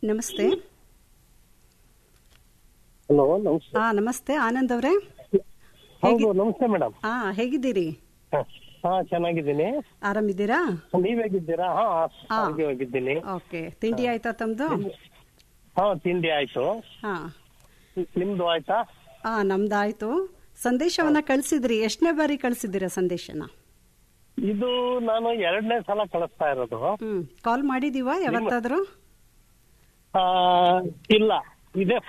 ನಮಸ್ತೆ ಹಲೋ ನಮಸ್ತೆ ಹಾ ನಮಸ್ತೆ ಆನಂದ್ ಅವರೇ ಹೌದು ನಮಸ್ತೆ ಮೇಡಮ್ ಹಾ ಹೇಗಿದ್ದೀರಿ ಹಾ ಚೆನ್ನಾಗಿದ್ದೀನಿ ಆರಾಮಿದ್ದೀರಾ ನೀವ್ ಹೇಗಿದ್ದೀರಾ ಹಾ ಆರೋಗ್ಯವಾಗಿದ್ದೀನಿ ಓಕೆ ತಿಂಡಿ ಆಯ್ತಾ ತಮ್ದು ಹಾ ತಿಂಡಿ ಆಯ್ತು ಹಾ ನಿಮ್ದು ಆಯ್ತಾ ಹಾ ನಮ್ದಾಯ್ತು ಸಂದೇಶವನ್ನ ಕಳಿಸಿದ್ರಿ ಎಷ್ಟನೇ ಬಾರಿ ಕಳಿಸಿದ್ದೀರಾ ಸಂದೇಶನ ಇದು ನಾನು ಎರಡನೇ ಸಲ ಕಳಿಸ್ತಾ ಇರೋದು ಹ್ಮ್ ಕಾಲ್ ಮಾಡಿದೀವಾ ಯಾವತ್ತಾದ್ರೂ ಆ, ಇಲ್ಲ ಇದೇ